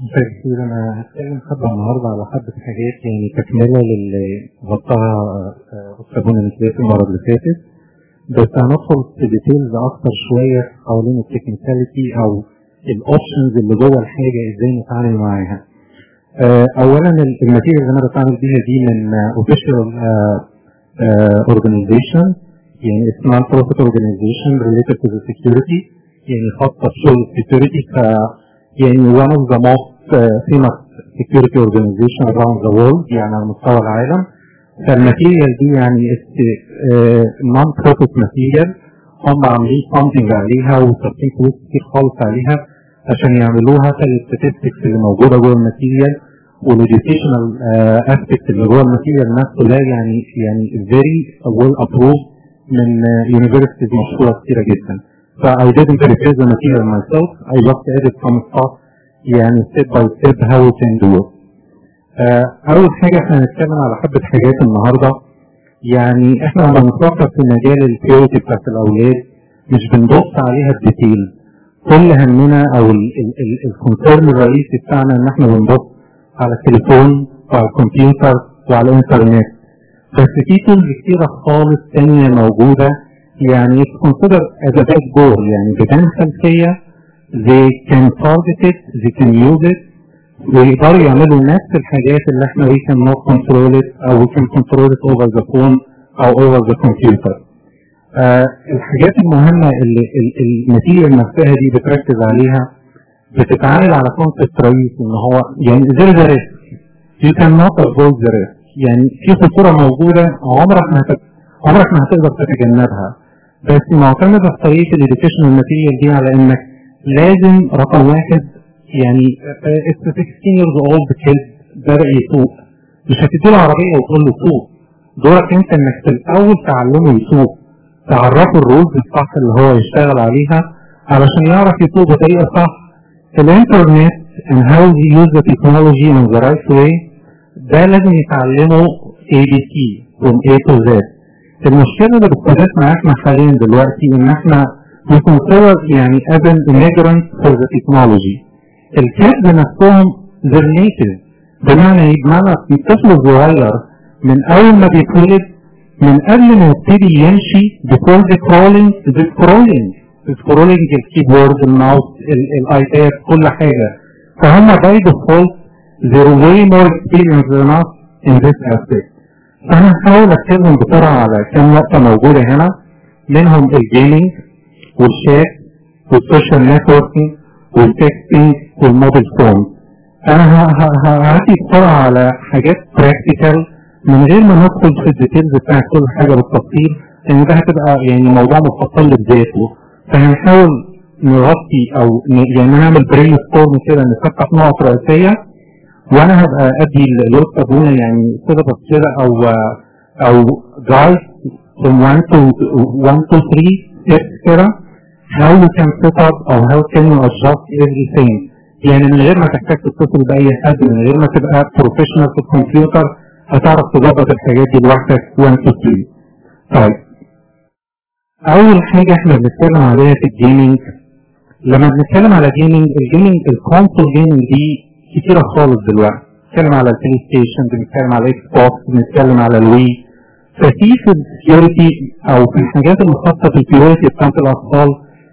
مساء الخير انا هتكلم حبه النهارده على حبه حاجات يعني تكمله للي غطاها استاذ بونا نسبيه المره اللي فاتت بس هندخل في ديتيلز اكتر شويه حوالين التكنيكاليتي او الاوبشنز اللي جوه الحاجه ازاي نتعامل معاها. اولا الماتيريال اللي انا بتعامل بيها دي من اوفيشال اورجانيزيشن يعني اسمها بروفيت اورجانيزيشن ريليتد تو سكيورتي يعني خاصه بشغل السكيورتي ف يعني one of the most uh, famous security organization around the world يعني على مستوى العالم فالماتيريال دي يعني نون بروفيت ماتيريال هم عاملين فاندنج عليها وصارفين فلوس كتير خالص عليها عشان يعملوها فالستاتستكس اللي موجوده جوه الماتيريال والاديوكيشنال اسبيكت اللي جوه الماتيريال نفسه ده يعني يعني فيري ويل ابروف من يونيفرسيتيز مشهوره كتيره جدا. So I didn't rephrase the material myself. I just added some stuff يعني step by step how we can do it. Uh, أول حاجة احنا هنتكلم على حبة حاجات النهاردة يعني احنا لما بنفكر في مجال البيورتي بتاعت الأولاد مش بنبص عليها بديتيل. كل همنا أو الكونسيرن الرئيسي بتاعنا إن احنا بنبص على التليفون وعلى الكمبيوتر وعلى الإنترنت. بس في تولز كتيرة خالص تانية موجودة يعني it's considered as a bad goal يعني بدون خلفية they can target it they can use it ويقدروا يعملوا نفس الحاجات اللي احنا we can not control it او we can control it over the phone او over the computer آه الحاجات المهمة اللي الماتيريال نفسها دي بتركز عليها بتتعامل على كونسبت رئيسي ان هو يعني there is a risk you cannot avoid the risk يعني في خطورة موجودة عمرك ما عمرك ما هتقدر تتجنبها بس معتمدة في طريقة الإديوكيشن الماتيريال دي على إنك لازم رقم واحد يعني it's 16 years old kid بدأ يسوق مش هتديله عربية وتقول له سوق دورك أنت إنك في الأول تعلمه يسوق تعرفه الرولز الصح اللي هو يشتغل عليها علشان يعرف يسوق بطريقة صح الإنترنت and how he use the technology in the right way ده لازم يتعلمه ABC from A to Z المشكلة اللي بتحدث معانا حاليا دلوقتي ان احنا بنconsider يعني as an immigrant for the technology الكيدز نفسهم they're native بمعنى ايه؟ بمعنى الطفل الصغير من اول ما بيتولد من قبل ما يبتدي يمشي before the crawling the scrolling the scrolling الكيبورد الماوس الايباد كل حاجة فهم by default they're way more experienced than us in this aspect فانا هحاول اتكلم بسرعه على كم نقطه موجوده هنا منهم الجيمنج والشات والسوشيال نتوركينج والتكستنج والموبيل فون انا هعدي بسرعه على حاجات براكتيكال من غير ما ندخل في الديتيلز بتاع كل حاجه بالتفصيل لان ده هتبقى يعني موضوع مفصل بذاته فهنحاول نغطي او يعني نعمل برين ستورم كده نفتح نقط رئيسيه وانا هبقى ادي لوست ابونا يعني سيلبس كده او او جايد from 1 to 1 to 3 steps كده how you can set up او how can you adjust everything يعني من غير ما تحتاج تتصل باي حد من غير ما تبقى بروفيشنال في الكمبيوتر هتعرف تظبط الحاجات دي لوحدك 1 to 3 طيب اول حاجه احنا بنتكلم عليها في الجيمنج لما بنتكلم على جيمنج الجيمنج الكونسول جيمنج دي كتيرة خالص دلوقتي بنتكلم على البلاي ستيشن بنتكلم على الاكس بوكس بنتكلم على الوي ففي في السكيورتي او في الحاجات المختصة في السكيورتي بتاعت الاطفال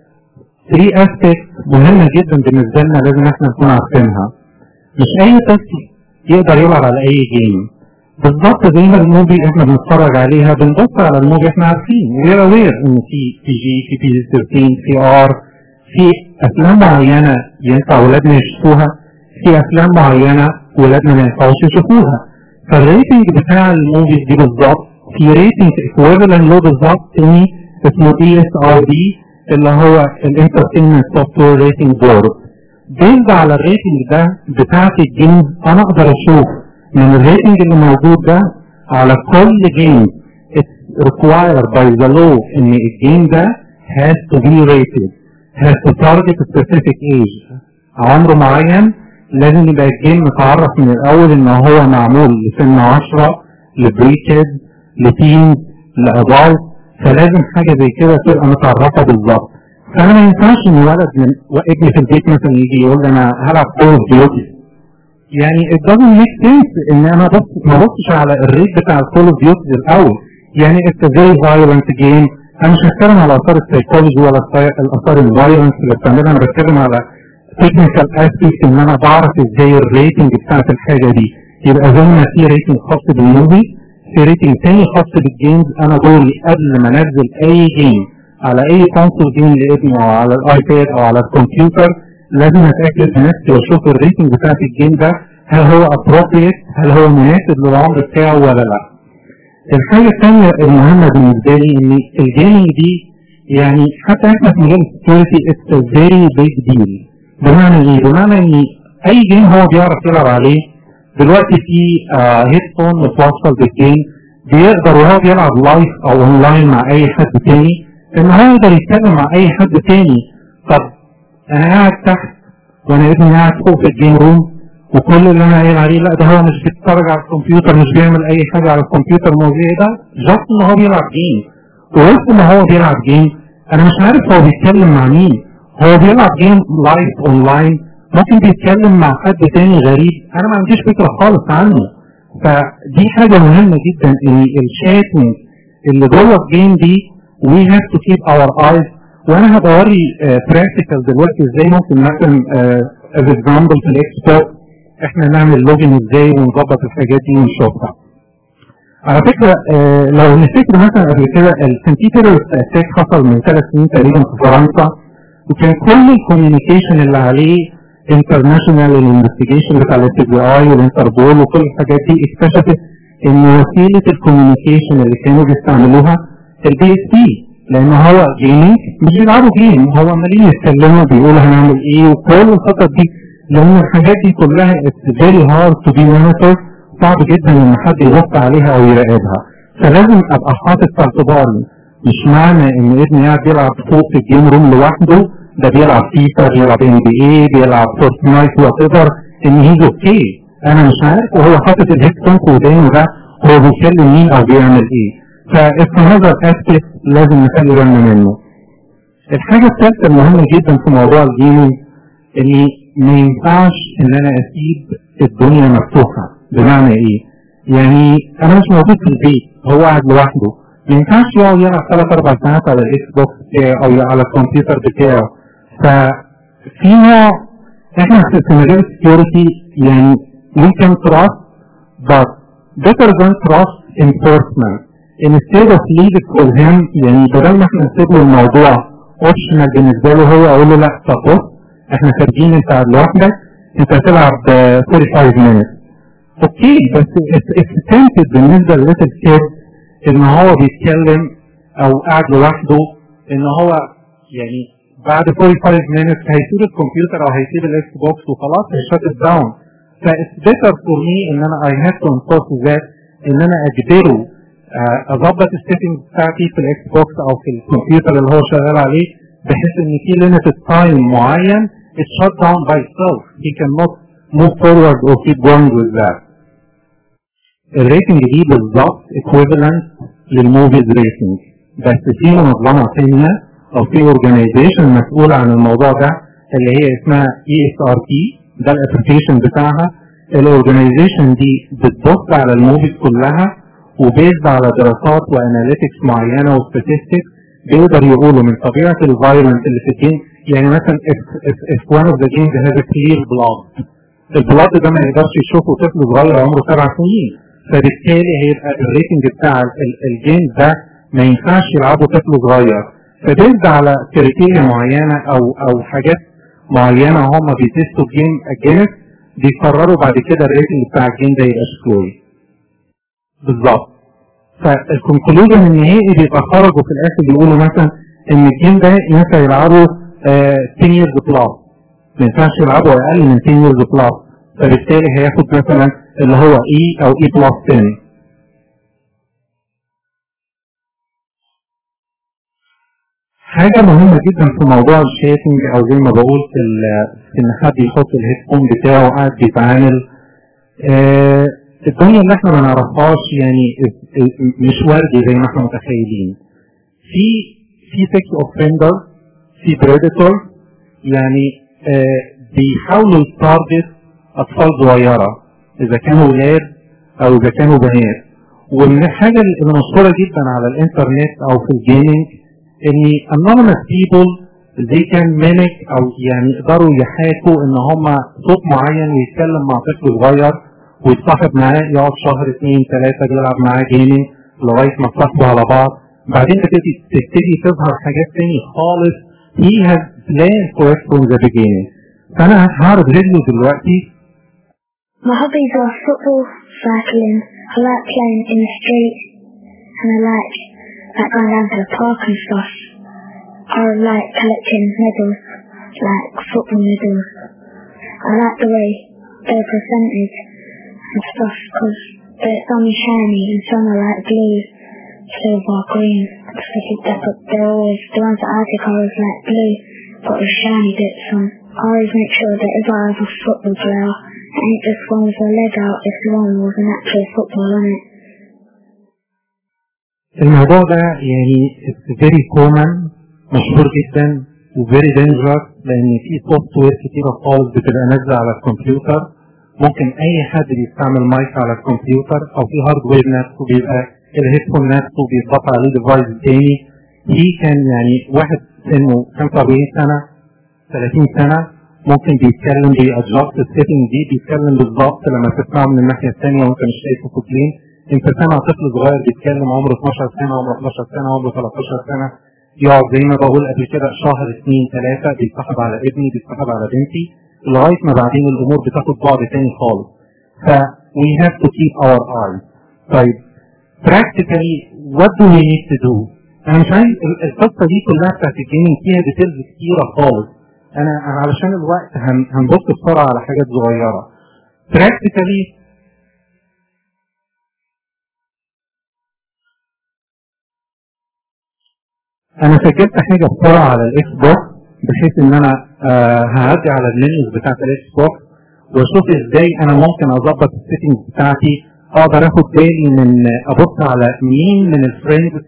3 اسبيكت مهمة جدا بالنسبة لنا لازم احنا نكون عارفينها مش اي طفل يقدر يلعب على اي جيم بالظبط زي ما الموفي احنا بنتفرج عليها بنبص على الموفي احنا عارفين وير اوير ان في في جي في بي 13 في ار في افلام معينة ينفع اولادنا يشوفوها في افلام معينة ولادنا ما ينفعوش يشوفوها فالريتنج بتاع الموفيز دي بالظبط في ريتنج ايكويفالنت له بالظبط تاني اسمه اي اس ار دي اللي هو الانترتينمنت سوفت وير ريتنج بورد بيزد على الريتنج ده بتاعت الجيمز انا اقدر اشوف من الريتنج اللي موجود ده على كل جيم it's required by the law ان الجيم ده has to be rated has to target a specific age عمر معين لازم يبقى الجيم متعرف من الاول ان هو معمول لسن 10 لبريكد لتين لادالت فلازم حاجه زي كده تبقى متعرفه بالظبط فانا ما ينفعش ان ولد من ابني في البيت مثلا يجي يقول لي انا هلعب كول اوف ديوتي يعني it doesn't make sense ان انا بص ما بصش على الريت بتاع الكول اوف ديوتي الاول يعني it's a very violent game انا مش هتكلم على اثار السيكولوجي ولا الاثار الفايلنس اللي بتعملها انا بتكلم على تكنيكال اسبيكت ان انا بعرف ازاي الريتنج بتاعت الحاجه دي يبقى زي ما في ريتنج خاص بالموفي في ريتنج تاني خاص بالجيمز انا دوري قبل ما انزل اي جيم على اي كونسول جيم لابني او على الايباد او على الكمبيوتر لازم اتاكد بنفسي واشوف الريتنج بتاعت الجيم ده هل هو ابروبريت هل هو مناسب للعمر بتاعه ولا لا الحاجة الثانية المهمة بالنسبة لي ان الجيمنج دي يعني حتى احنا في مجال السكيورتي اتس ا فيري بيج ديل بمعنى ايه؟ بمعنى ان اي جيم هو بيعرف يلعب عليه دلوقتي في هيدفون متوصل بالجيم بيقدر وهو بيلعب لايف او اونلاين مع اي حد تاني ان هو يقدر يتكلم مع اي حد تاني طب انا قاعد تحت وانا ابني قاعد فوق في الجيم روم وكل اللي انا قايل عليه لا ده هو مش بيتفرج على الكمبيوتر مش بيعمل اي حاجه على الكمبيوتر موضوع ده جاست ان هو بيلعب جيم ووسط ما هو بيلعب جيم انا مش عارف هو بيتكلم مع مين هو بيلعب جيم لايف اونلاين ممكن بيتكلم مع حد تاني غريب انا ما عنديش فكره خالص عنه فدي حاجه مهمه جدا ان الشاتنج اللي جوه الجيم دي we have to keep our eyes وانا هبوري براكتيكال دلوقتي ازاي ممكن مثلا از اكزامبل في الاكس احنا نعمل لوجن ازاي ونظبط الحاجات دي ونشوفها على فكرة اه لو نفتكر مثلا قبل كده السنتيتر اتاك حصل من ثلاث سنين تقريبا في فرنسا وكان كل الكوميونيكيشن اللي عليه انترناشونال الانفستيجيشن بتاع الاف بي اي والانتربول وكل الحاجات دي اكتشفت ان وسيلة الكوميونيكيشن اللي كانوا بيستعملوها البي اس بي لان هو جيمنج مش بيلعبوا جيم هو عمالين يتكلموا بيقولوا هنعمل ايه وكل الخطط دي لان الحاجات دي كلها اتس فيري هارد تو بي مونيتور صعب جدا ان حد يبص عليها او يراقبها فلازم ابقى حاطط في اعتباري مش معنى ان ابني قاعد بيلعب فوق في الجيم روم لوحده ده بيلعب فيفا بيلعب ام بي اي بيلعب فورتنايت وات ايفر ان هيز اوكي انا مش عارف وهو حاطط الهيدفون في ودانه ده هو بيكلم مين او بيعمل ايه فاسم هذا الاسبكت لازم نخلي بالنا منه الحاجة الثالثة المهمة جدا في موضوع الجيمنج اني ما ينفعش ان انا اسيب الدنيا مفتوحة بمعنى ايه يعني انا مش موجود في البيت هو قاعد لوحده ما ينفعش يقعد يلعب ثلاث اربع ساعات على الاكس بوكس بتاعه او على الكمبيوتر بتاعه ففي نوع احنا في مجال السكيورتي يعني we can trust but better than trust enforcement instead of leave it for him يعني بدل ما احنا نسيب له الموضوع اوبشنال بالنسبه له هو اقول له لا طب بص احنا خارجين انت قاعد لوحدك انت هتلعب 45 minutes اوكي بس اتس تنتد بالنسبه لليتل كيد ان هو بيتكلم او قاعد لوحده ان هو يعني بعد 45 minutes هيسيب الكمبيوتر او هيسيب الاكس بوكس وخلاص هيشت داون فاتس بيتر فور مي ان انا اي هاف تو انفورس ذات ان انا اجبره اظبط السيتنج بتاعتي في الاكس بوكس او في الكمبيوتر اللي هو شغال عليه بحيث ان في limited time معين it's shut down by itself he cannot move forward or keep going with that الريتنج دي بالظبط equivalent للموفيز ريتنج بس في منظمة ثانية او في اورجانيزيشن مسؤول عن الموضوع ده اللي هي اسمها اي اس ار تي ده الابلكيشن بتاعها الاورجانيزيشن دي بتبص على الموفيز كلها وبيزد على دراسات واناليتكس معينه وستاتستكس بيقدر يقولوا من طبيعه الفايرمنت اللي في الجين يعني مثلا if, if, if one of the genes has a clear blood البلاد ده ما يقدرش يشوفه طفل صغير عمره سبع سنين فبالتالي هيبقى الريتنج بتاع الجين ده ما ينفعش يلعبه طفل صغير فبيزد على كريتيريا معينه او او حاجات معينه هم بيتستوا الجين اجينست بيقرروا بعد كده الريتنج بتاع الجين ده يبقى شكوي بالظبط فالكونكلوجن النهائي بيبقى خرجوا في الاخر بيقولوا مثلا ان الجيم ده ينفع يلعبوا 10 years بلس ما ينفعش يلعبوا اقل من 10 years بلس فبالتالي هياخد مثلا اللي هو اي او اي بلس 10 حاجة مهمة جدا في موضوع الشيتنج او زي ما بقول في, في ان حد يحط الهيدفون بتاعه وقاعد بيتعامل آه الدنيا اللي احنا ما نعرفهاش يعني مش وردي زي ما احنا متخيلين في في سكس اوفندر في بريدتور يعني آه بيحاولوا التارجت اطفال صغيره اذا كانوا ولاد او اذا كانوا بنات ومن الحاجه اللي مشهوره جدا على الانترنت او في الجيمنج ان anonymous people they can mimic او يعني يقدروا يحاكوا ان هم صوت معين ويتكلم مع طفل صغير ويتصاحب معاه يقعد شهر اثنين ثلاثه بيلعب معاه جيمنج لغايه ما تصاحبوا على بعض بعدين تبتدي تبتدي تظهر حاجات تاني خالص he has planned for it from the beginning فانا هعرض فيديو دلوقتي My hobbies are football, cycling, I like playing in the street, and I like, like going down to the park and stuff. I like collecting medals, like football medals. I like the way they're presented and stuff because they're some are shiny and some are like blue, silver, green. Because I think that they're always, the ones that I take are always like blue, but with shiny bits on. I always make sure that if I have a football player, it ain't just one with a leg out, it's the one with an actual football on it. الموضوع ده يعني it's very common مشهور جدا و very dangerous لان في سوفت وير كتيرة خالص بتبقى نازلة على الكمبيوتر ممكن اي حد بيستعمل مايك على الكمبيوتر او في هاردوير نفسه بيبقى الهيدفون نفسه بيتضاف عليه ديفايس تاني دي كان يعني واحد سنه 45 سنة 30 سنة ممكن بيتكلم بيأجست السيتنج دي بيتكلم بالظبط لما تسمعه من الناحية الثانية وانت مش شايفه في بلين انت سامع طفل صغير بيتكلم عمره 12 سنة عمره 11 سنة عمره 13 سنة يقعد زي ما بقول قبل كده شهر اثنين ثلاثة بيتصاحب على ابني بيتصاحب على بنتي لغاية ما بعدين الأمور بتاخد بعد تاني خالص ف we have to keep our eyes طيب practically what do we need to do انا مش عايز ال- القصة دي كلها بتاعت الجيمنج فيها ديتيلز كتيرة خالص انا أنا علشان الوقت هن- هنبص بسرعة على حاجات صغيرة practically انا سجلت حاجه بسرعه على الاكس بوكس بحيث ان انا آه هرجع على المنيوز بتاعت الاكس بوكس واشوف ازاي انا ممكن اظبط السيتنجز بتاعتي اقدر اخد بالي من ابص على مين من الفريندز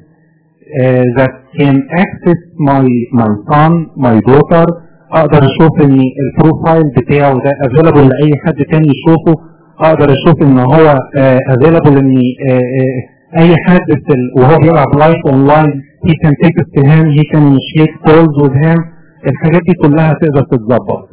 that can access my my son my daughter اقدر اشوف ان البروفايل بتاعه ده available لاي حد تاني يشوفه اقدر اشوف ان هو آه available ان آه آه اي حد في ال... وهو بيلعب لايف اونلاين he can take it to him he can initiate calls with him الحاجات دي كلها تقدر تتظبط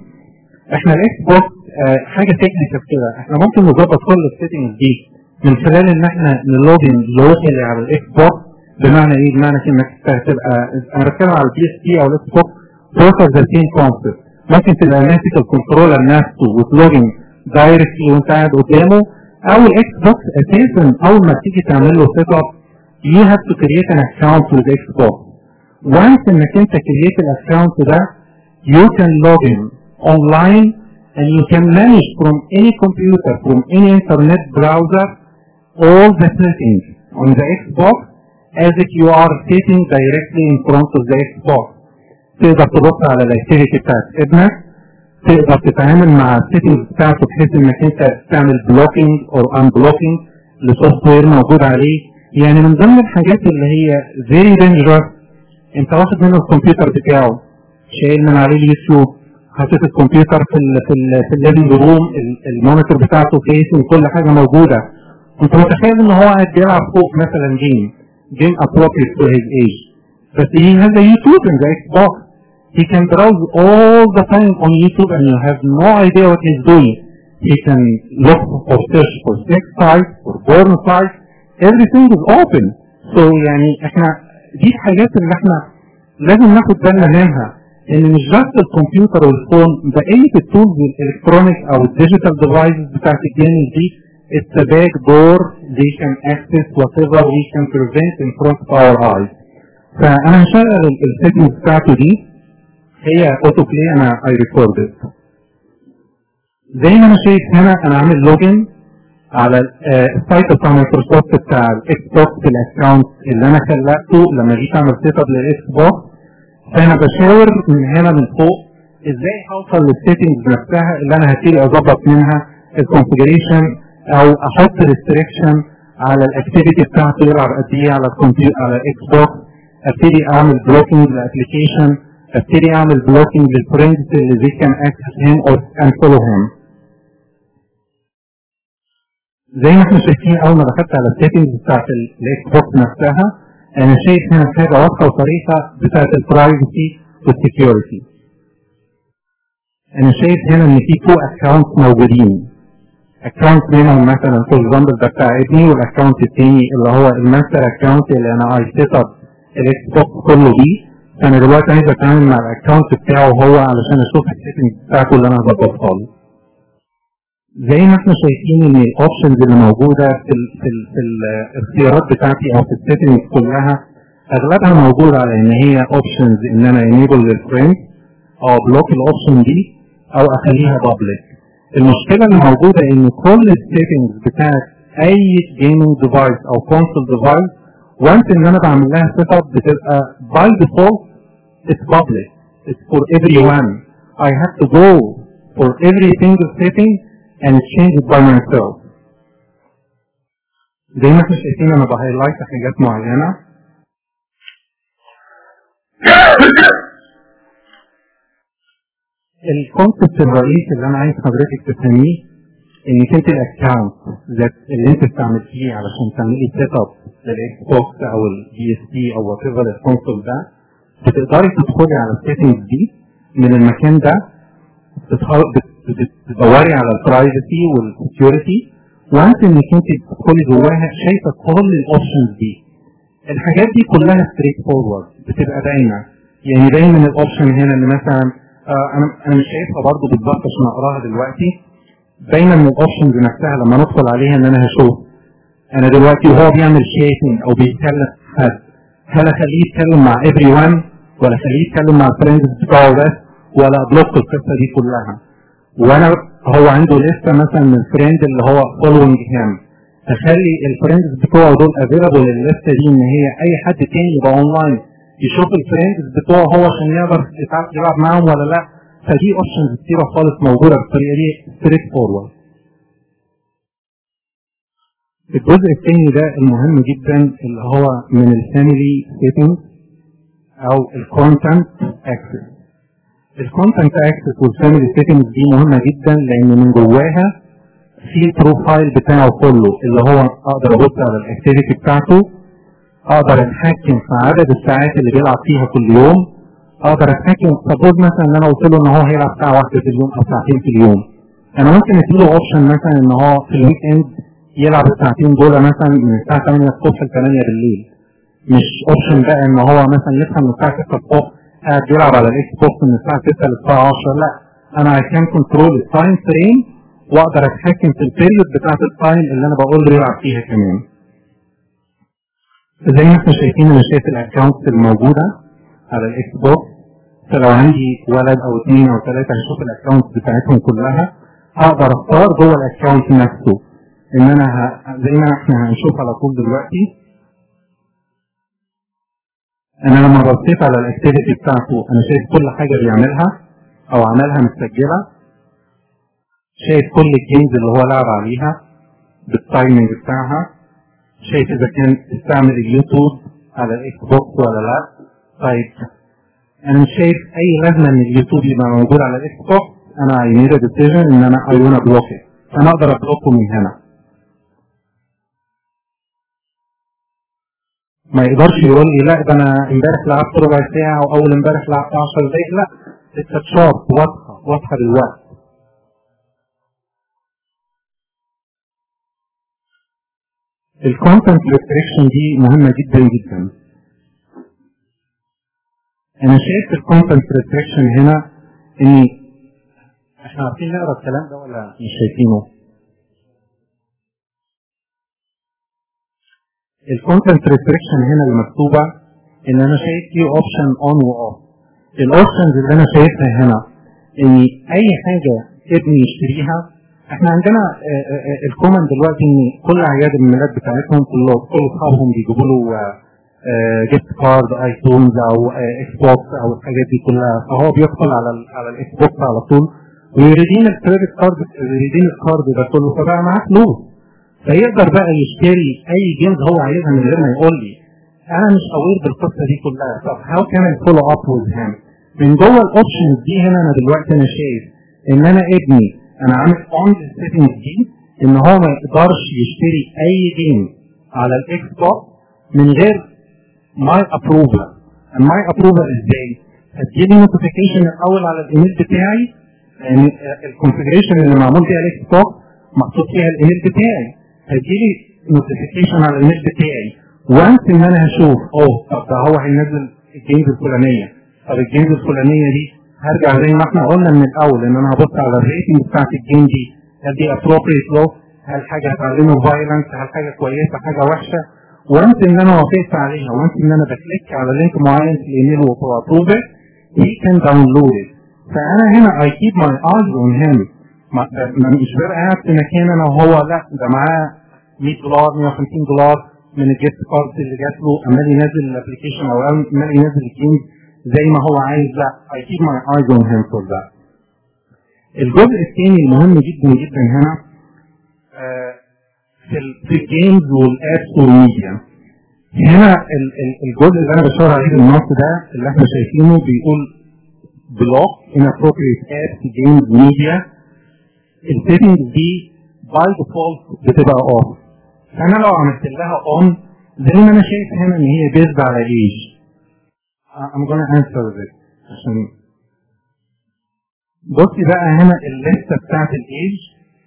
احنا الاكس بوكس آه حاجه تكنيكال كده احنا ممكن نظبط كل السيتنجز دي من خلال ان احنا نلوجن لوكالي على الاكس بوكس بمعنى ايه؟ بمعنى انك تبقى انا بتكلم على البي اس بي او الاكس بوكس بوث ذا سيم كونسبت ممكن تبقى ماسك الكنترولر نفسه وتلوجن دايركتلي وانت قاعد قدامه او الاكس بوكس اساسا اول ما تيجي تعمل له سيت اب you have to create an account with Xbox. Once انك انت create an account ده you can log in online and you can manage from any computer, from any internet browser all the settings on the Xbox as if you are sitting directly in front of the Xbox. تقدر تبص على الاكتيفيتي بتاعت ابنك تقدر تتعامل مع السيتنجز بتاعته بحيث انك انت تعمل بلوكينج او ان بلوكينج لسوفت وير موجود عليه يعني من ضمن الحاجات اللي هي very dangerous انت واخد منه الكمبيوتر بتاعه شايل من عليه اليوتيوب حاطط الكمبيوتر في ال في ال في الليفنج روم المونيتور بتاعته كيس وكل حاجه موجوده انت متخيل ان هو قاعد بيلعب فوق مثلا جيم جيم appropriate to his age بس he has a YouTube in the Xbox he can browse all the time on YouTube and you have no idea what he's doing he can look or search for sex sites for porn sites everything is open so يعني احنا دي الحاجات اللي احنا لازم ناخد بالنا منها ان مش بس الكمبيوتر والفون بقيه التولز الالكترونيك او الديجيتال ديفايسز بتاعت الجيمنج دي it's a back door they can access whatever we can prevent in front of our eyes فانا هشغل السيتنج بتاعته دي هي اوتو بلاي انا اي ريكوردد زي ما انا شايف هنا انا عامل لوجن على السايت بتاع مايكروسوفت بتاع الاكس بوكس الاكونت اللي انا خلقته لما جيت اعمل سيت اب للاكس بوكس فانا بشاور من هنا من فوق ازاي هوصل للسيتنجز نفسها اللي انا هبتدي اظبط منها الكونفجريشن او احط ريستريكشن على الاكتيفيتي بتاعته يلعب قد ايه على الكمبيوتر على الاكس بوكس ابتدي اعمل بلوكينج للابلكيشن ابتدي اعمل بلوكينج للفريندز اللي they can access him or and follow him زي ما احنا شايفين اول ما دخلت على السيتنجز بتاعت الاكس بوكس نفسها انا شايف هنا حاجه واضحه وصريحه بتاعت البرايفسي والسكيورتي انا شايف هنا ان في تو اكونت موجودين اكونت منهم مثلا فور اكزامبل ده بتاع ابني والاكونت التاني اللي هو الماستر اكونت اللي انا اي سيت اب الاكس بوكس كله بيه فانا دلوقتي عايز اتعامل مع الاكونت بتاعه هو علشان اشوف السيتنج بتاعته اللي انا هظبطها له زي ما احنا شايفين ان الاوبشنز اللي موجوده في ال في, ال في الاختيارات بتاعتي او في السيتنجز كلها اغلبها موجوده على ان هي اوبشنز ان انا انيبل للفريند او بلوك الاوبشن دي او اخليها بابليك المشكله اللي موجوده ان كل السيتنجز بتاعت اي جيمنج ديفايس او كونسول ديفايس وانس ان انا بعمل لها سيت اب بتبقى باي ديفولت اتس بابليك اتس فور ايفري ون I have to go for every single setting and change it by myself. زي ما احنا شايفين انا بهايلايت حاجات معينه الكونسبت الرئيسي اللي انا عايز حضرتك تفهميه انك انت الاكونت اللي انت استعملتيه علشان تعملي سيت اب للاكس بوكس او البي اس تي او وات ايفر الكونسول ده بتقدري تدخلي على السيتنجز دي من المكان ده بتدوري على البرايفسي والسكيورتي وانت انك انت تدخلي جواها شايفه كل الاوبشنز دي الحاجات دي كلها ستريت فورورد بتبقى باينه يعني دايما الاوبشن هنا اللي مثلا آه انا انا مش شايفها برضه بالظبط عشان اقراها دلوقتي باينه من الاوبشنز نفسها لما ندخل عليها ان انا هشوف انا دلوقتي وهو بيعمل شيتنج او بيتكلم حد هل اخليه يتكلم مع ايفري ون ولا اخليه يتكلم مع الفريندز بتوعه بس ولا بلوك القصه دي كلها وانا هو عنده لسه مثلا من الفريند اللي هو فولوينج هيم اخلي الفريندز بتوعه دول افيلابل الليسته دي ان هي اي حد تاني يبقى اونلاين يشوف الفريندز بتوعه هو عشان يقدر يلعب معاهم ولا لا فدي اوبشنز كتيره خالص موجوده بالطريقه دي ستريت فورورد الجزء الثاني ده المهم جدا اللي هو من الفاميلي سيتنج او الكونتنت اكسس الكونتنت اكسس والفاميلي سيتنجز دي مهمه جدا لان من جواها في البروفايل بتاعه كله اللي هو اقدر ابص على الاكتيفيتي بتاعته اقدر اتحكم في عدد الساعات اللي بيلعب فيها كل يوم اقدر اتحكم سبوز مثلا ان انا قلت له ان هو هيلعب ساعه واحده في اليوم او ساعتين في اليوم انا ممكن اديله اوبشن مثلا ان هو في الويك اند يلعب الساعتين دول مثلا من الساعه 8 الصبح ل 8 بالليل مش اوبشن بقى ان هو مثلا يصحى من الساعه 6 الصبح قاعد بيلعب على الاكس بوكس من الساعه 6 للساعه 10 لا انا I can control التايم فريم واقدر اتحكم في البيريود بتاعت التايم اللي انا بقول له يلعب فيها كمان زي ما احنا شايفين انا شايف الاكونتس الموجوده على الاكس بوكس فلو عندي ولد او اثنين او ثلاثه هشوف الاكونتس بتاعتهم كلها هقدر اختار جوه الاكونت نفسه ان انا ه... زي ما احنا هنشوف على طول دلوقتي انا لما بصيت على الاكتيفيتي بتاعته انا شايف كل حاجه بيعملها او عملها متسجله شايف كل الجيمز اللي هو لعب عليها بالتايمنج بتاعها شايف اذا كان استعمل اليوتيوب على الاكس بوكس ولا لا طيب انا مش شايف اي لازمه ان اليوتيوب يبقى موجود على الاكس بوكس انا اي ميد ديسيجن ان انا اي وانا بلوك انا اقدر ابلوكه من هنا ما يقدرش يقول لي لا ده انا امبارح لعبت ربع ساعه او اول امبارح لعبت 10 دقايق لا اتس شارب واضحه واضحه بالوقت الكونتنت ريستريكشن دي مهمه جدا جدا انا شايف الكونتنت ريستريكشن هنا اني احنا عارفين نقرا الكلام ده ولا مش شايفينه الكونتنت ريستريكشن هنا اللي مكتوبه ان انا شايف في اوبشن اون واوف الاوبشنز اللي انا شايفها هنا ان اي حاجه ابني يشتريها احنا عندنا الكومن دلوقتي ان كل اعياد الميلاد بتاعتهم كل كل اصحابهم بيجيبوا له جيفت كارد ايفونز او اكس بوكس او الحاجات دي كلها فهو بيدخل على ال على الاكس بوكس على طول ويريدين الكريدت كارد يريدين الكارد ده كله فبقى معاه فلوس فيقدر بقى يشتري اي جيمز هو عايزها من غير ما يقول لي انا مش اوير بالقصه دي كلها طب هاو كان اي فولو اب وذ هيم من جوه الاوبشنز دي هنا انا دلوقتي انا شايف ان انا ابني انا عامل اون السيتنجز دي ان هو ما يقدرش يشتري اي جيم على الاكس بوكس من غير ماي ابروفر الماي ابروفر ازاي؟ هتجيلي نوتيفيكيشن الاول على الايميل بتاعي يعني الكونفجريشن اللي معمول فيها الاكس بوكس محطوط فيها الايميل بتاعي هتجيلي نوتيفيكيشن على الايميل بتاعي وانس ان انا هشوف اوه طب ده هو هينزل الجيمز الفلانيه طب الجيمز الفلانيه دي هرجع زي ما احنا قلنا من الاول ان انا هبص على الريتنج بتاعت الجيم دي هل دي ابروبريت له هل حاجه هتعلمه فايلنس هل حاجه كويسه حاجه وحشه وانس ان انا وافقت عليها وانس ان انا بكليك على لينك معين في الايميل وابروف he can download it فانا هنا I keep my eyes on him ما- ما- مش بقى قاعد في مكان انا وهو لا ده معاه 100 دولار 150 دولار من الجيفت كارد اللي جات له عمال ينزل الابلكيشن او عمال ينزل الجيمز زي ما هو عايز لا I keep my eyes on him for that الجزء الثاني المهم جدا جدا هنا آه، في ال- في الجيمز والابس والميديا هنا ال- ال- الجزء اللي انا بشاور عليه بالنص ده اللي احنا شايفينه بيقول بلوك inappropriate apps games media السيتنجز دي باي ديفولت بتبقى اوف فانا لو عملت لها اون زي ما انا شايف هنا ان هي بيزد على ايج I'm gonna answer this عشان بصي بقى هنا الليسته بتاعت الايج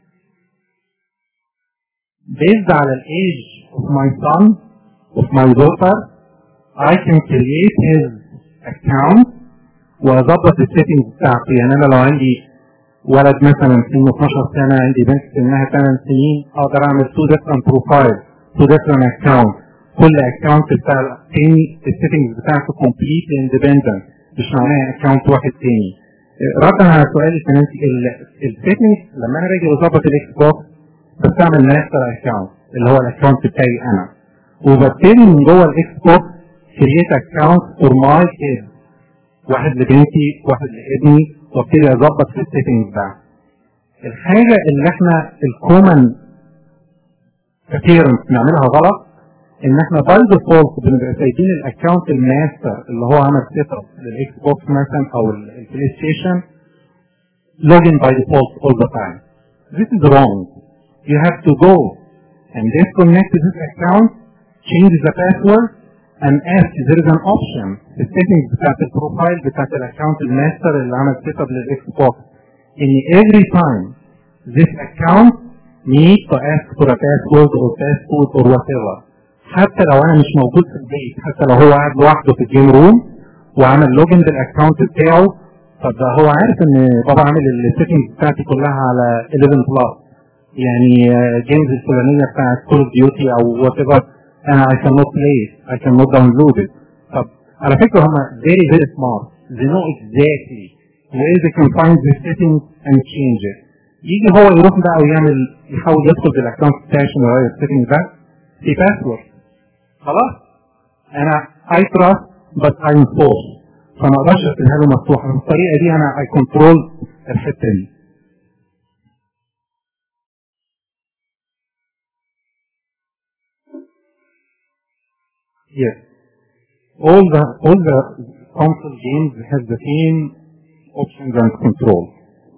based على الايج of my son of my daughter I can create his account واظبط السيتنجز بتاعته يعني انا لو عندي ولد مثلا سنه 12 سنه عندي بنت سنها 8 سنين اقدر اعمل تو different بروفايل تو different account كل account بتاع التاني السيتنجز بتاعته كومبليت اندبندنت مش معناها account واحد تاني ردا على سؤال الفنانسي السيتنجز لما انا باجي بظبط الاكس بوكس بستعمل ماستر اكونت اللي هو الاكونت بتاعي انا وببتدي من جوه الاكس بوكس كرييت اكونت فور ماي كيد واحد لبنتي واحد لابني وابتدي اظبط في السيتنجز ده الحاجه اللي احنا الكومن كبيرنت نعملها غلط ان احنا باي ديفولت بنبقى سايبين الاكونت الماستر اللي هو عمل سيت اب للاكس بوكس مثلا او ال- البلاي ستيشن login by default all the time. This is wrong. You have to go and disconnect this account, change the password, and ask there is an option في settings بتاعت البروفايل بتاعت الاكونت الماستر اللي عمل سيت اب للاكس بوكس ان every time this account need to ask for a password or passcode or whatever حتى لو انا مش موجود في البيت حتى لو هو قاعد لوحده في الجيم روم وعمل لوجن بالاكونت بتاعه طب ده هو عارف ان بابا عامل السيتنجز بتاعتي كلها على 11 بلس يعني جيمز الفلانيه بتاعت كول اوف ديوتي او وات ايفر انا I cannot play it I cannot download it طب على فكره هم very very smart they know exactly where they can find the settings and change it يجي هو يروح بقى ويعمل يحاول يدخل بالاكونت بتاعي عشان يغير السيتنج ده في باسورد خلاص انا I trust but I'm forced فما اقدرش اسيبها له مفتوحه بالطريقه دي انا I control الحته دي Yes. All the all the console games have the same options and controls.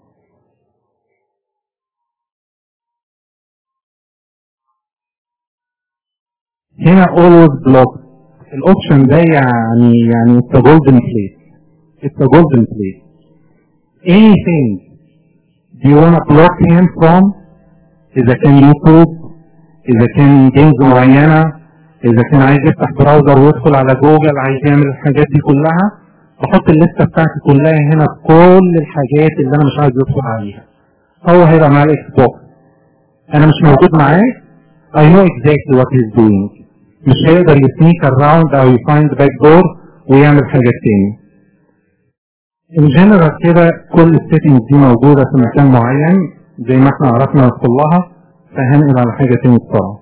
هنا always block الاوبشن ده يعني يعني it's a golden place it's a golden place anything do you want to block him from اذا كان يوتيوب اذا كان جيمز معينه اذا كان عايز يفتح براوزر ويدخل على جوجل عايز يعمل الحاجات دي كلها بحط الليسته بتاعتي كلها هنا كل الحاجات اللي انا مش عايز يدخل عليها هو هيبقى مع الاكس بوكس انا مش موجود معاه I know exactly what he's doing مش هيقدر يسنيك around او يفايند باك دور ويعمل حاجة تاني in general كده كل السيتنجز دي موجودة في مكان معين زي ما احنا عرفنا ندخل لها فهنقل على حاجة تاني بسرعة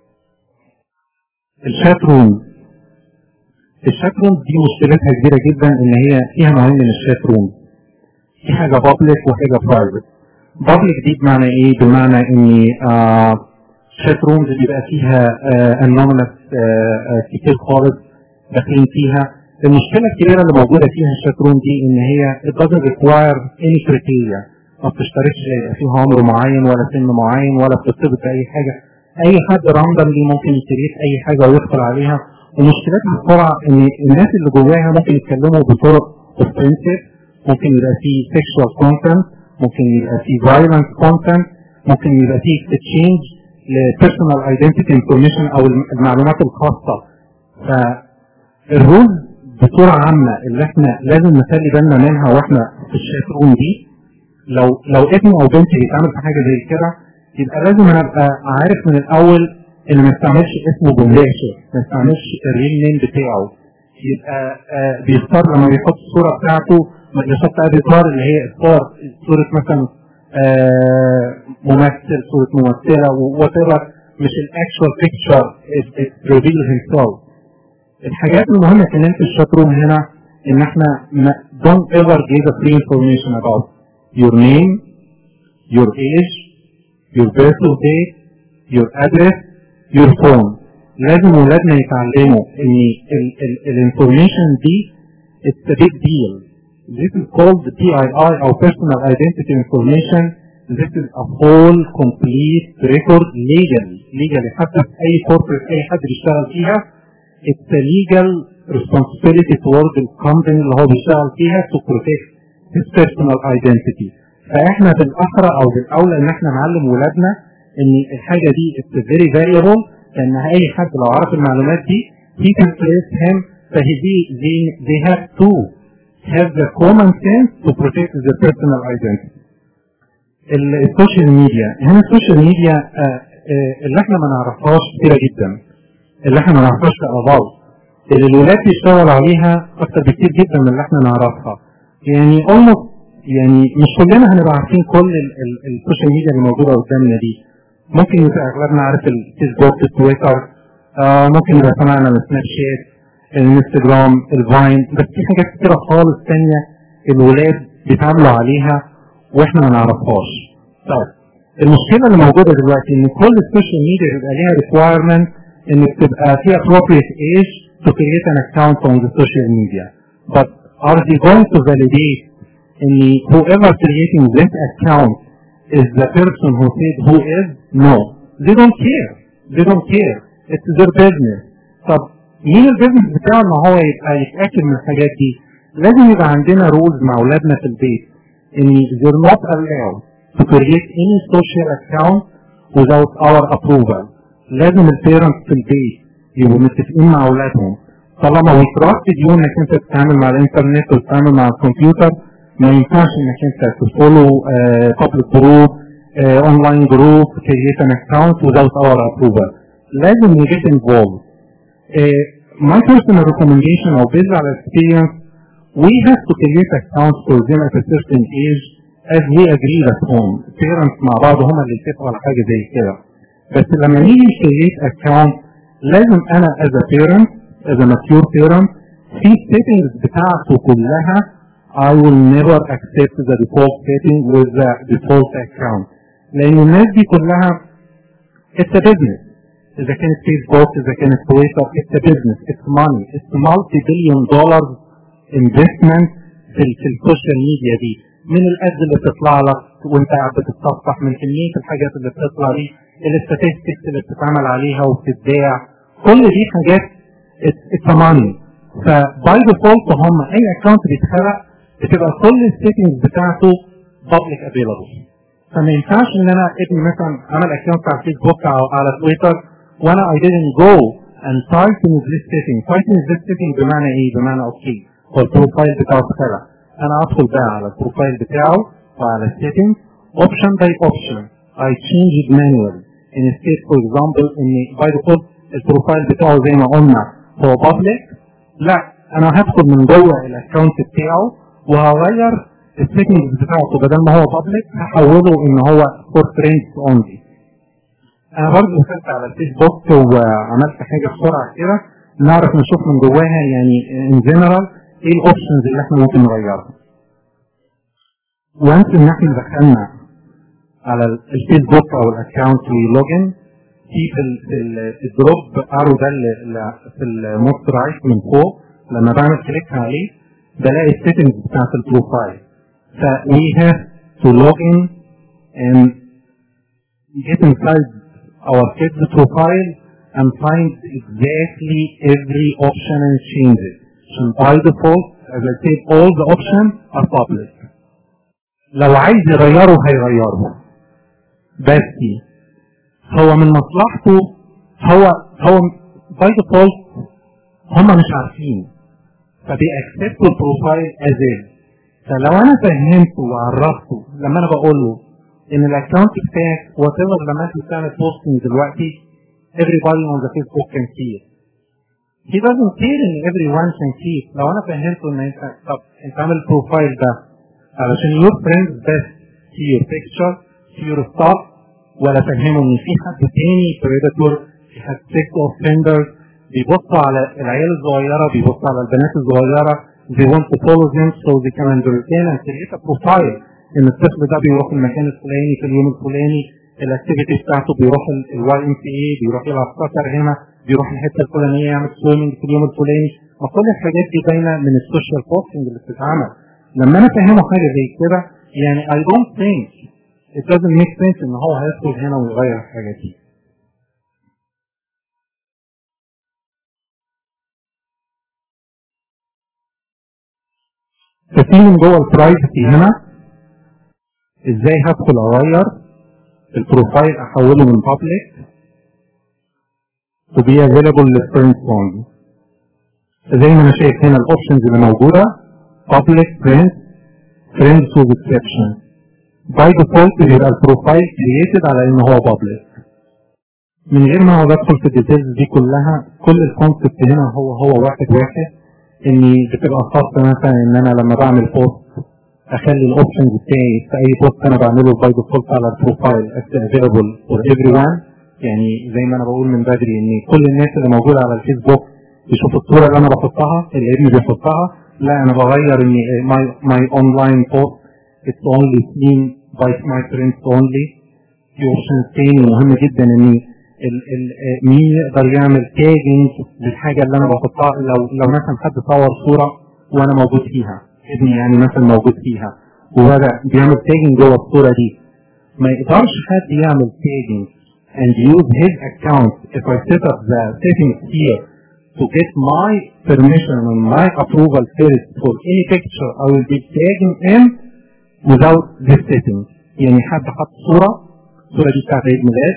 الشات روم الشات روم دي مشكلتها كبيرة جدا ان هي فيها نوعين من الشات روم في حاجة بابليك وحاجة برايفت بابليك دي بمعنى ايه؟ بمعنى ان آه شات رومز بيبقى فيها انونيمس كتير خالص داخلين فيها المشكله الكبيره اللي موجوده فيها الشات روم دي ان هي it doesn't require any criteria ما بتشترطش لا يبقى فيه عمر معين ولا سن معين ولا بترتبط باي حاجه اي حد راندملي ممكن يكريت اي حاجه ويدخل عليها ومشكلتها بسرعه ان الناس اللي جواها ممكن يتكلموا بطرق اوفنسيف ممكن يبقى فيه سيكشوال كونتنت ممكن يبقى فيه فايلنس كونتنت ممكن يبقى فيه اكستشينج لبيرسونال ايدنتيتي انفورميشن او المعلومات الخاصه فالرول بصوره عامه اللي احنا لازم نخلي بالنا منها واحنا في الشات روم دي لو لو ابني او بنتي بيتعمل في حاجه زي كده يبقى لازم انا ابقى عارف من الاول ان ما استعملش اسمه جملاشي ما استعملش الريل نيم بتاعه يبقى آه بيختار لما بيحط الصوره بتاعته يحط افاتار اللي هي اختار صوره مثلا آه ممثل صوره ممثله وات مش الاكشوال بيكتشر ريفيل هيمسيلف الحاجات المهمه كمان في الشات روم هنا ان احنا don't ever give a free information about your name your age your birthday date your address your phone لازم ولادنا يتعلموا ان الانفورميشن دي it's a big deal this is called the PII او personal identity information this is a whole complete record legal legal حتى في اي corporate اي حد بيشتغل فيها it's a legal responsibility toward the company اللي هو بيشتغل فيها to protect his personal identity فاحنا بالاحرى او بالاولى ان احنا نعلم ولادنا ان الحاجه دي it's very valuable لان اي حد لو عرف المعلومات دي he can trace him فهي دي they, they have to have the common sense to protect their personal identity السوشيال ميديا هنا السوشيال ميديا اللي احنا ما نعرفهاش كتيره جدا اللي احنا ما نعرفهاش كأبعاد اللي الولاد بيشتغلوا عليها اكتر بكتير جدا من اللي احنا نعرفها يعني almost يعني مش كلنا هنبقى عارفين كل السوشيال ميديا اللي موجوده قدامنا دي ممكن يبقى اغلبنا عارف الفيسبوك التويتر آه ممكن يبقى سمعنا السناب شات الانستجرام الفاين بس في حاجات كتيره خالص تانية الولاد بيتعاملوا عليها واحنا ما نعرفهاش طيب المشكله اللي موجوده دلوقتي ان كل السوشيال ميديا بيبقى ليها ريكوايرمنت انك تبقى في appropriate age to create an account on the social media but are they going to validate in whoever creating this account is the person who said who is no they don't care they don't care it's their business طب مين البيزنس بتاعه ان هو يبقى يتاكد من الحاجات دي لازم يبقى عندنا رولز مع اولادنا في البيت ان they're not allowed to create any social account without our approval لازم البيرنتس في البيت يبقوا متفقين مع اولادهم طالما وتراستد يو انك انت تتعامل مع الانترنت وتتعامل مع الكمبيوتر ما ينفعش انك انت تفولو بابليك جروب اونلاين جروب كريت ان اكونت without our approval لازم نجيت involved uh, my personal recommendation or based on experience we have to create accounts for them at a certain age as we agreed at home parents مع بعض هم اللي يتفقوا على حاجه زي كده بس لما نيجي create account لازم انا as a parent as a mature parent في settings بتاعته كلها I will never accept the default setting with the default account لان الناس دي كلها it's a business اذا كانت فيسبوك اذا كانت تويتر it's a business it's money it's multi billion dollars investment في, في السوشيال ميديا دي من الاد اللي بتطلع لك وانت قاعد بتتصفح من كميه الحاجات اللي بتطلع دي الاستاتستكس اللي بتتعمل عليها وبتتباع كل دي حاجات اتس ماني فباي ديفولت هم اي اكونت بيتخلق بتبقى كل السيتنجز بتاعته بابليك افيلابل فما ينفعش ان انا ابني مثلا عمل اكونت على فيسبوك او على تويتر وانا I didn't go and tighten this setting tighten this setting بمعنى ايه بمعنى اوكي هو البروفايل بتاعه اتخلق انا ادخل بقى على البروفايل بتاعه وعلى السيتنج اوبشن باي اوبشن I change it manually instead for example ان by default البروفايل بتاعه زي ما قلنا هو public لا انا هدخل من جوه الاكونت بتاعه وهغير السيتنجز بتاعته بدل ما هو public هحوله ان هو for friends only انا برضه دخلت على الفيسبوك وعملت حاجه بسرعه كده نعرف نشوف من جواها يعني ان جنرال ايه الاوبشنز اللي احنا ممكن نغيرها وانس ان احنا دخلنا على الفيسبوك او الاكونت ولوجن في في الدروب ارو ده اللي في النص رايت من فوق لما بعمل كليك عليه بلاقي السيتنجز بتاعت البروفايل ف we have to log in and get inside our kids profile and find exactly every option and change it. So by default, as I said, all the options are public. لو عايز يغيره هيغيره بس هو من مصلحته هو هو باي ديفولت هم مش عارفين فبيأكسبتوا البروفايل از فلو انا فهمته وعرفته لما انا بقول له ان الاكونت بتاعك وات ايفر لما انت بتعمل بوستنج دلوقتي everybody on the Facebook can see it. He doesn't care ان everyone can see it. لو انا فهمته ان انت طب انت عامل البروفايل ده علشان your friends best see your picture see your stuff ولا فهمه ان في حد تاني predator في حد sex offenders بيبصوا على العيال الصغيره بيبصوا على البنات الصغيره they want to follow them so they can understand and create a profile ان الطفل ده بيروح المكان الفلاني في اليوم الفلاني الاكتيفيتي بتاعته بيروح الواي ام سي اي بيروح يلعب سكر هنا بيروح الحته الفلانيه يعمل سويمنج في اليوم الفلاني وكل الحاجات دي باينه من السوشيال بوستنج اللي بتتعمل لما انا افهمه حاجه زي كده يعني I don't think it doesn't make sense ان هو هيدخل هنا ويغير الحاجات دي ففي من جوه البرايفسي هنا ازاي هدخل اغير البروفايل احوله من public to be available للفريند فوند زي ما انا شايف هنا الاوبشنز اللي موجوده public friends friends with exception by default بيبقى البروفايل created على ان هو public من غير ما اقعد ادخل في الديتيلز دي كلها كل الكونسبت هنا هو هو واحد واحد اني بتبقى خاصه مثلا ان انا لما بعمل بوست اخلي الاوبشنز بتاعي في اي بوست انا بعمله باي ديفولت على البروفايل افيلبل فور ايفري وان يعني زي ما انا بقول من بدري ان كل الناس اللي موجوده على الفيسبوك يشوفوا الصوره اللي انا بحطها اللي ابني بيحطها لا انا بغير ان ماي ماي اونلاين بوست اتس اونلي سين باي ماي فريندز اونلي في اوبشن تاني مهم جدا ان ال ال مين يقدر يعمل تاجنج للحاجه اللي انا بحطها لو لو مثلا حد صور صوره وانا موجود فيها ابني يعني مثلا موجود فيها وبدا بيعمل تاجنج جوه الصوره دي ما يقدرش حد يعمل تاجنج and use his account if I set up the settings here to get my permission and my approval first for any picture I will be tagging in without this setting يعني حد حط صورة الصورة دي بتاعت عيد ميلاد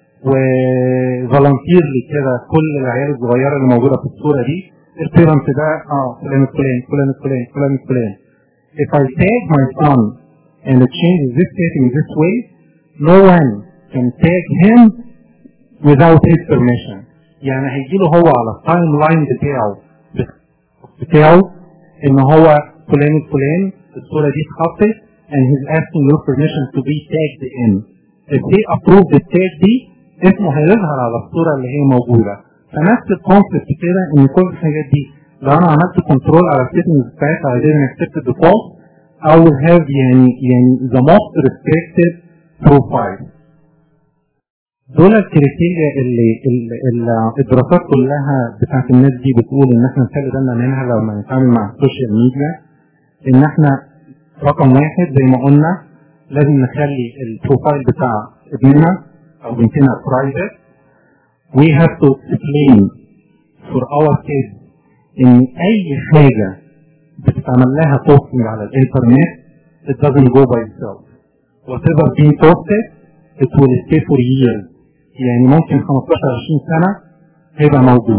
وفولنتير لي كده كل العيال الصغيرة اللي موجودة في الصورة دي البيرنت ده اه فلان الفلاني فلان الفلاني فلان الفلاني if I tag my son and it changes this setting this way no one can tag him without his permission يعني هيجي له هو على التايم لاين بتاعه بتاعه ان هو فلان الفلان الصورة دي اتحطت and he's asking your permission to be tagged in if they approve the tag دي اسمه هيظهر على الصورة اللي هي موجودة فنفس الكونسبت كده ان كل الحاجات دي لو انا عملت كنترول على السيتنجز بتاعتها I didn't accept the default I will have يعني يعني the most restricted profile دول الكريتيريا اللي, اللي, اللي الدراسات كلها بتاعت الناس دي بتقول ان احنا نخلي بالنا منها لما نتعامل مع السوشيال ميديا ان احنا رقم واحد زي ما قلنا لازم نخلي البروفايل بتاع ابننا او بنتنا برايفت we have to explain for our kids ان اي حاجة بتتعمل لها بوستنج على الانترنت it doesn't go by itself whatever being posted it will stay for years يعني ممكن 15 20 سنة هيبقى موجود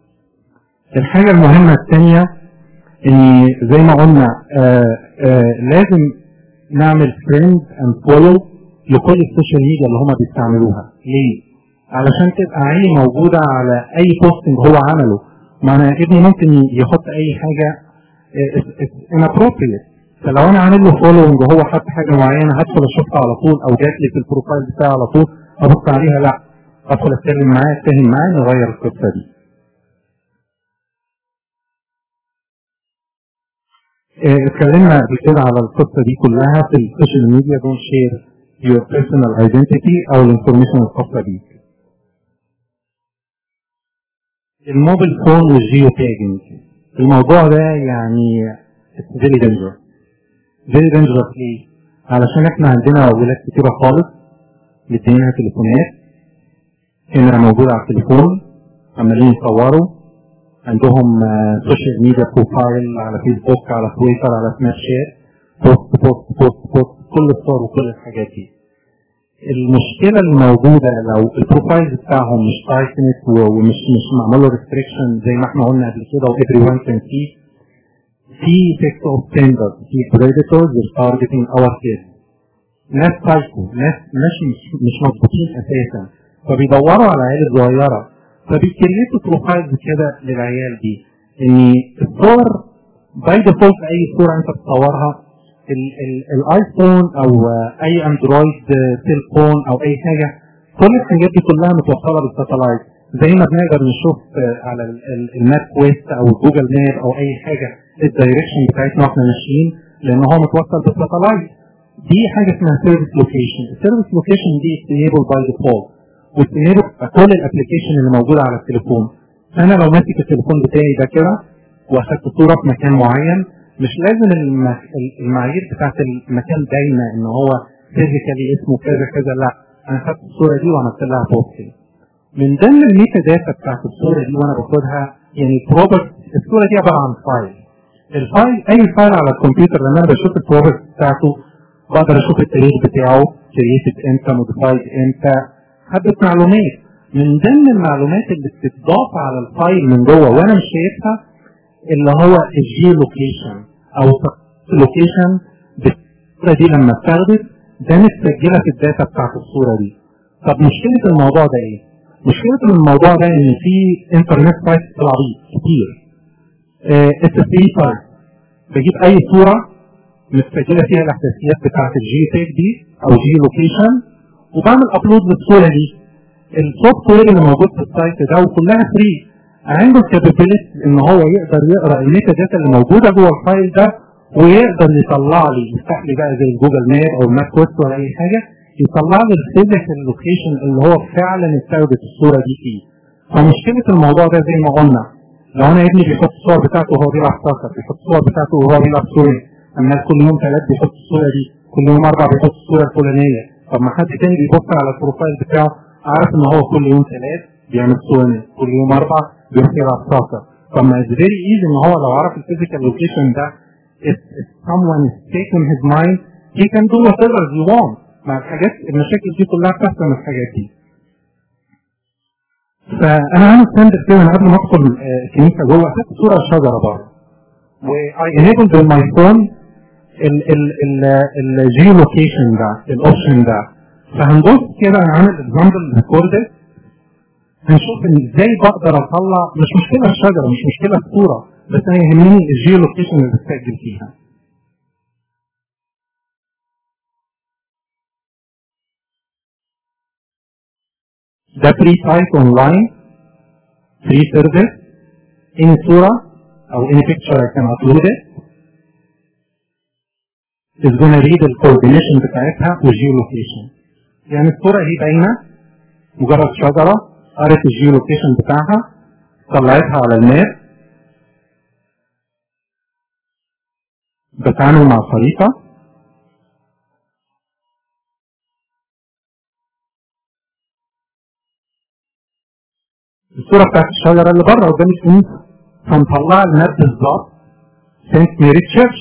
الحاجة المهمة الثانية ان زي ما قلنا آآ آآ لازم نعمل فريند اند فولو لكل السوشيال ميديا اللي هم بيستعملوها ليه؟ علشان تبقى عيني موجودة على اي بوستنج هو عمله ما انا ابني ممكن يحط اي حاجة inappropriate فلو انا عامل له فولوينج وهو حط حاجة معينة هدخل اشوفها على طول او جات لي في البروفايل بتاعي على طول ابص عليها لا ادخل اتكلم معاه اتفاهم معاه نغير القصة دي اتكلمنا قبل كده على القصة دي كلها في السوشيال ميديا دون شير your personal identity او الانفورميشن الخاصة بيك الموبيل فون والجيو تاجنج الموضوع ده يعني very dangerous very dangerous ليه؟ علشان احنا عندنا ولاد كتيرة خالص مدينها تليفونات كاميرا موجودة على التليفون عمالين يصوروا عندهم سوشيال ميديا بروفايل على فيسبوك على تويتر على سناب شات بوست بوست بوست بوست كل الصور وكل الحاجات دي المشكلة اللي موجودة لو البروفايل بتاعهم مش تايتنت ومش مش معمول له ريستريكشن زي ما احنا قلنا قبل كده وإيفري ون كان سي في فيكس اوف ستاندرد في بريدتورز تارجتنج اور كيدز ناس سايكو ناس مش مش مظبوطين اساسا فبيدوروا على العيال الصغيره فبيكريتوا بروفايلز كده للعيال دي ان الصور باي ديفولت اي صوره انت بتصورها الايفون او اي اندرويد تليفون او اي حاجه كل الحاجات دي كلها متوصله بالساتلايت زي ما بنقدر نشوف على الماب كويست او جوجل ماب او اي حاجه الدايركشن بتاعتنا واحنا ماشيين لان هو متوصل بالساتلايت دي حاجه اسمها سيرفيس لوكيشن السيرفيس لوكيشن دي انيبل باي ديفولت وتنيبل كل الابلكيشن اللي موجوده على التليفون انا لو ماسك التليفون بتاعي ده كده واخدت صوره في مكان معين مش لازم المعايير بتاعت المكان باينه ان هو فيزيكالي اسمه كذا كذا لا انا خدت الصوره دي وعملت لها بوستنج من ضمن الميتا داتا بتاعت الصوره دي وانا باخدها يعني بروبرت الصوره دي عباره عن فايل الفايل اي فايل على الكمبيوتر لما انا بشوف البروبرت بتاعته بقدر اشوف التاريخ بتاعه كريتد امتى موديفايد امتى حبه معلومات من ضمن المعلومات اللي بتتضاف على الفايل من جوه وانا مش شايفها اللي هو الجي لوكيشن او لوكيشن الصوره دي لما اتاخدت ده متسجله في الداتا بتاعت الصوره دي طب مشكله الموضوع ده ايه؟ مشكله الموضوع ده ان في انترنت سايت العبيط كتير اس اس اي سايت بجيب اي صوره متسجله فيها الاحداثيات بتاعت الجي تيك دي او جي لوكيشن وبعمل ابلود للصوره دي السوفت وير اللي موجود في السايت ده وكلها فري عنده الكابابيلتي ان هو يقدر يقرا الميتا داتا اللي موجوده جوه الفايل ده ويقدر يطلع لي يفتح لي بقى زي جوجل ماب او ماب كوست ولا اي حاجه يطلع لي الفيزيكال لوكيشن اللي هو فعلا استخدم الصوره دي فيه فمشكله الموضوع ده زي ما قلنا لو انا ابني بيحط الصور بتاعته وهو بيلعب سكر بيحط الصور بتاعته وهو بيلعب سوري الناس كل يوم ثلاث بيحط الصوره دي كل يوم اربع بيحط الصوره الفلانيه طب ما حد تاني بيبص على البروفايل بتاعه عارف ان هو كل يوم ثلاث بيعمل سوني كل يوم اربع بيروح يلعب سكر طب ما اتس فيري ايزي ان هو لو عرف الفيزيكال لوكيشن ده if, if someone is taking his mind he can do whatever he wants مع الحاجات المشاكل دي كلها بتحصل من الحاجات دي فانا عامل ستاندرد كده من قبل ما ادخل الكنيسه جوه اخدت صوره شجره بره و I enabled on my phone الجي لوكيشن ده الاوبشن ده فهنبص كده انا عامل اكزامبل ريكوردد هنشوف ان ازاي بقدر اطلع مش مشكله الشجره مش مشكله الصوره بس انا يهمني الجي لوكيشن اللي بتسجل فيها ده فري سايت اونلاين فري سيرفيس ان صوره او ان picture I can upload it is gonna read الكوردينيشن بتاعتها والجيو لوكيشن يعني الصوره دي باينه مجرد شجره قرت الجيو لوكيشن بتاعها طلعتها على الماب بتعامل مع خريطه الصوره بتاعت الشجره اللي بره قدام الكنيسه فمطلع الماب بالظبط سنت ميري تشيرش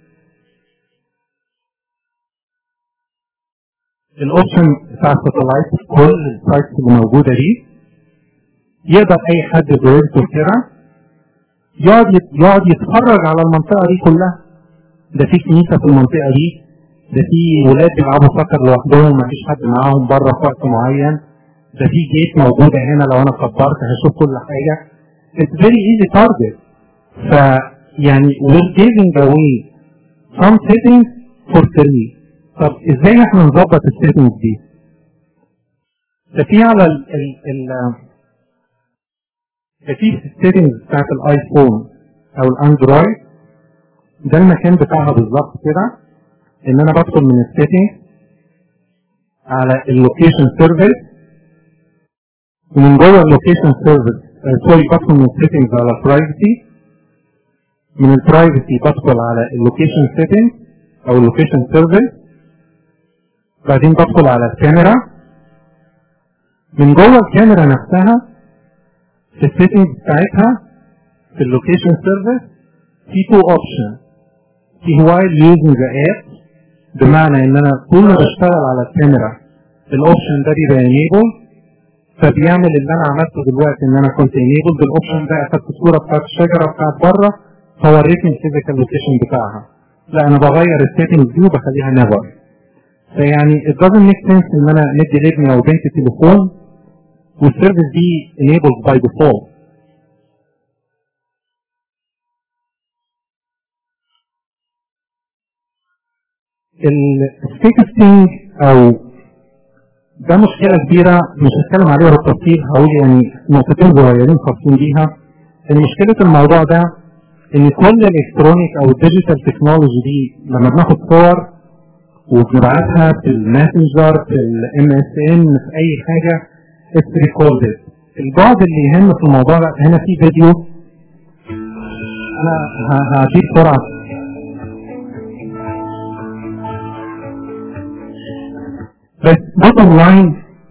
الاوبشن بتاع الساتلايت في كل السايتس اللي موجوده دي يقدر اي حد بيدخل كده يقعد يقعد يتفرج على المنطقه دي كلها ده في كنيسه في المنطقه دي ده في ولاد بيلعبوا سكر لوحدهم مفيش حد معاهم بره في وقت معين ده في جيت موجوده هنا لو انا كبرت هشوف كل حاجه it's very easy target ف يعني we're giving away some settings for free طب ازاي احنا نظبط السيتنجز دي؟ ده في على ال ال ال ده في السيتنجز بتاعت الايفون او الاندرويد ده المكان بتاعها بالظبط كده ان انا بدخل من السيتنج على اللوكيشن سيرفيس ومن جوه اللوكيشن سيرفيس سوري بدخل من السيتنجز على البرايفسي من البرايفسي بدخل على اللوكيشن سيتنج او اللوكيشن سيرفيس بعدين بدخل على الكاميرا من جوه الكاميرا نفسها في السيتنج بتاعتها في اللوكيشن سيرفيس في تو اوبشن في وايل يوزنج ذا اب بمعنى ان انا طول ما بشتغل على الكاميرا الاوبشن ده بيبقى انيبل فبيعمل اللي انا عملته دلوقتي ان انا كنت انيبل بالاوبشن ده اخدت الصوره بتاعت الشجره بتاعت بره فوريتني الفيزيكال لوكيشن بتاعها لا انا بغير السيتنج دي وبخليها نيفر فيعني it doesn't make sense ان انا ندي لابني او بنتي تليفون والسيرفيس دي enabled by default التكستنج او ده مشكلة كبيرة مش هتكلم عليها بالتفصيل هقول يعني نقطتين صغيرين خاصين بيها ان مشكلة الموضوع ده ان كل الالكترونيك او الديجيتال تكنولوجي دي لما بناخد صور وبنبعتها في الماسنجر في الام اس ان في اي حاجة اتس ريكوردد البعد اللي يهم في الموضوع ده هنا في فيديو انا هعطيه بسرعة بس bottom line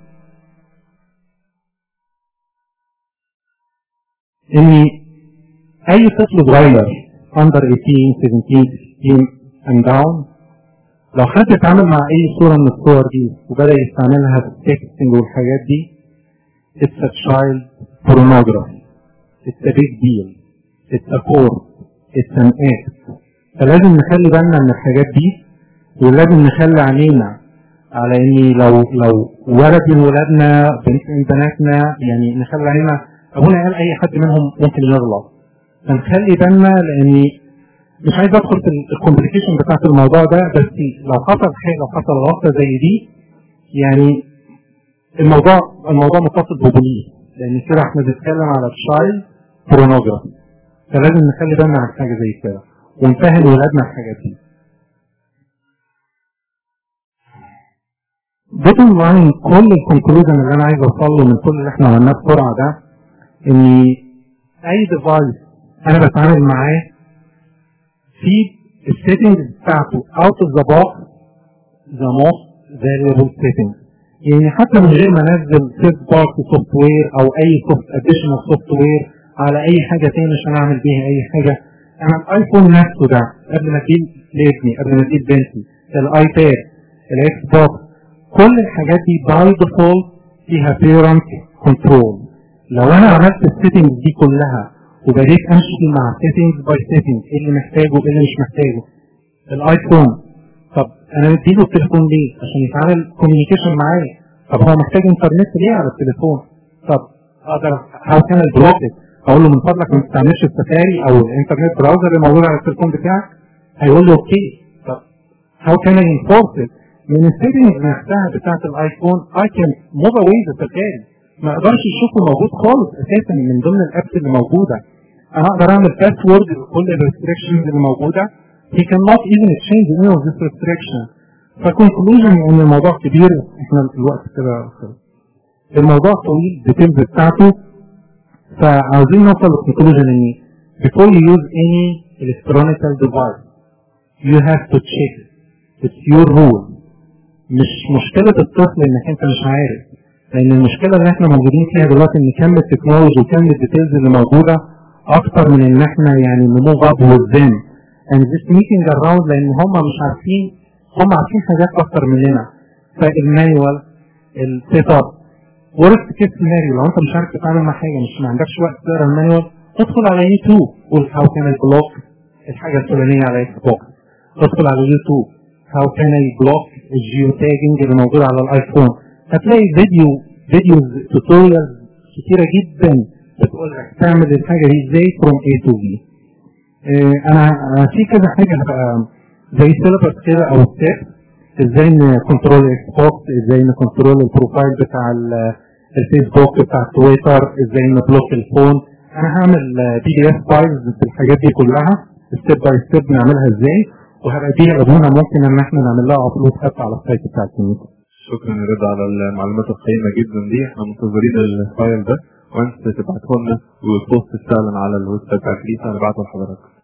ان اي طفل صغير under 18 17 16 and down لو حد اتعامل مع اي صورة من الصور دي وبدأ يستعملها في التكستنج والحاجات دي it's a child pornography it's a big deal it's a force it's an act فلازم نخلي بالنا من الحاجات دي ولازم نخلي عينينا على اني لو لو ولد من ولادنا بنت من بناتنا يعني نخلي علينا ابونا قال اي حد منهم ممكن يغلط فنخلي بالنا لاني مش عايز ادخل في الكومبليكيشن بتاعت الموضوع ده بس لو حصل حاجه لو حصل غلطه زي دي يعني الموضوع الموضوع متصل ببوليس لان كده احنا بنتكلم على تشايلد بورنوجرافي فلازم نخلي بالنا عن حاجه زي كده ونفهم ولادنا الحاجات دي بوتtom لاين كل الكونكلوجن اللي انا عايز اوصل له من كل اللي احنا عملناه بسرعه ده ان اي ديفايس انا بتعامل معاه في السيتنجز بتاعته اوت اوف ذا بوكس ذا موست فاليبل سيتنج يعني حتى من غير ما انزل سيرت بارت سوفت وير او اي سوفت اديشنال سوفت وير على اي حاجه تاني عشان اعمل بيها اي حاجه انا الايفون نفسه ده قبل ما اديه لابني قبل ما اديه لبنتي الايباد الاكس بوكس كل الحاجات دي باي ديفولت فيها بيرنت كنترول لو انا عملت السيتنجز دي كلها وبديت امشي مع سيتنجز باي سيتنج ايه اللي محتاجه وايه اللي مش محتاجه الايفون طب انا مديله التليفون ليه عشان يتعامل كوميونيكيشن معايا طب هو محتاج انترنت ليه على التليفون طب اقدر هاو كان البلوك اقول له من فضلك ما تستعملش السفاري او الانترنت براوزر اللي موجود على التليفون بتاعك هيقول له اوكي طب هاو كان انفورس من السيتنجز نفسها بتاعت الايفون اي كان موف اواي ذا سفاري ما اقدرش اشوفه موجود خالص اساسا من ضمن الابس اللي موجوده انا اقدر اعمل باسورد لكل الريستريكشنز اللي موجوده he cannot even change any of this restriction فكونكلوجن ان الموضوع كبير احنا الوقت كده خلص الموضوع طويل الديتيلز بتاعته فعاوزين نوصل للكونكلوجن ان before you use any electronic device you have to check it's your rule مش مشكلة الطفل انك انت مش عارف لان المشكلة اللي احنا موجودين فيها دلوقتي ان كم التكنولوجي وكم الديتيلز اللي موجودة اكتر من ان احنا يعني نموف اب وذن and this meeting around لان هم مش عارفين هم عارفين حاجات اكتر مننا فالمانيوال السيت اب ورست كيس سيناريو لو انت مش عارف تتعامل مع حاجه مش ما عندكش وقت تقرا المانيوال ادخل على يوتيوب قول هاو كان اي بلوك الحاجه الفلانيه على اكس بوكس ادخل على يوتيوب هاو كان اي بلوك الجيو تاجنج اللي موجود على الايفون هتلاقي فيديو فيديوز توتوريال كتيره جدا بتقول لك تعمل الحاجه دي ازاي فروم اي تو بي انا في كذا حاجه هبقى زي سيلبس كده او ستيب ازاي نكنترول الاكس بوكس ازاي نكنترول البروفايل بتاع الفيسبوك بتاع تويتر ازاي نبلوك الفون انا هعمل بي دي اف فايلز في الحاجات دي كلها ستيب باي ستيب نعملها ازاي وهبقى دي ابونا ممكن ان احنا نعمل لها ابلود حتى على السايت بتاع الكنيسه شكرا يا رضا على المعلومات القيمه جدا دي احنا منتظرين الفايل ده وانت تبعته لنا والبوست فعلا على الويب سايت بتاع الكنيسه هنبعته لحضرتك